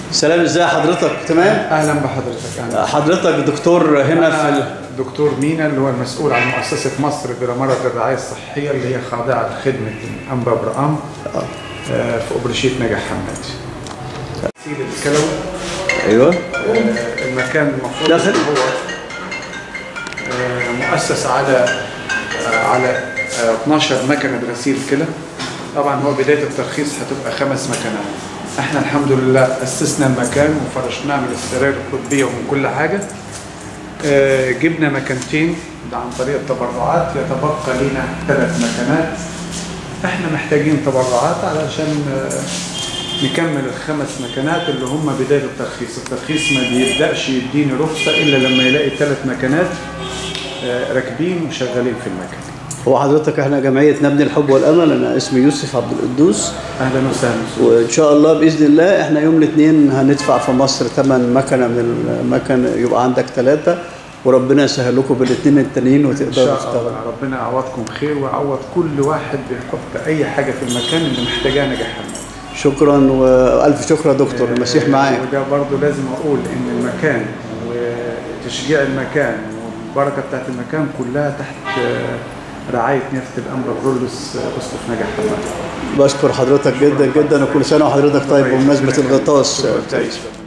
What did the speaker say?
سلام ازاي حضرتك تمام اهلا بحضرتك اهلا حضرتك دكتور هنا في ال... أنا دكتور مينا اللي هو المسؤول عن مؤسسه مصر برمرة الرعايه الصحيه اللي هي خاضعه لخدمه انبا برام آه، في اوبرشيت نجح حماد تسيل الكلوي ايوه آه، المكان المفروض داخل. إن هو آه، مؤسس على آه، على آه، 12 مكنه غسيل كلى طبعا هو بدايه الترخيص هتبقى خمس مكنات احنا الحمد لله اسسنا المكان وفرشناه من السراير الطبيه ومن كل حاجه آه، جبنا مكانتين ده عن طريق التبرعات يتبقى لنا ثلاث مكانات احنا محتاجين تبرعات علشان آه، نكمل الخمس مكانات اللي هم بدايه الترخيص، الترخيص ما بيبداش يديني رخصه الا لما يلاقي ثلاث مكانات آه، راكبين وشغالين في المكان. هو حضرتك احنا جمعيه نبني الحب والامل انا اسمي يوسف عبد القدوس اهلا وسهلا وان شاء الله باذن الله احنا يوم الاثنين هندفع في مصر ثمن مكنه من المكن يبقى عندك ثلاثه وربنا يسهل لكم بالاثنين التانيين ان وتقدروا شاء تشتغلوا الله ربنا يعوضكم خير ويعوض كل واحد بيحط اي حاجه في المكان اللي محتاجاه نجاح حماد. شكرا والف شكر يا دكتور المسيح معاك وده برضه لازم اقول ان المكان وتشجيع المكان والبركه بتاعت المكان كلها تحت آه، رعايه نيافه الانبا برولوس آه، اسقف نجاح حماد. بشكر حضرتك جدا جدا وكل سنه وحضرتك طيب بمناسبه الغطاس شكراً.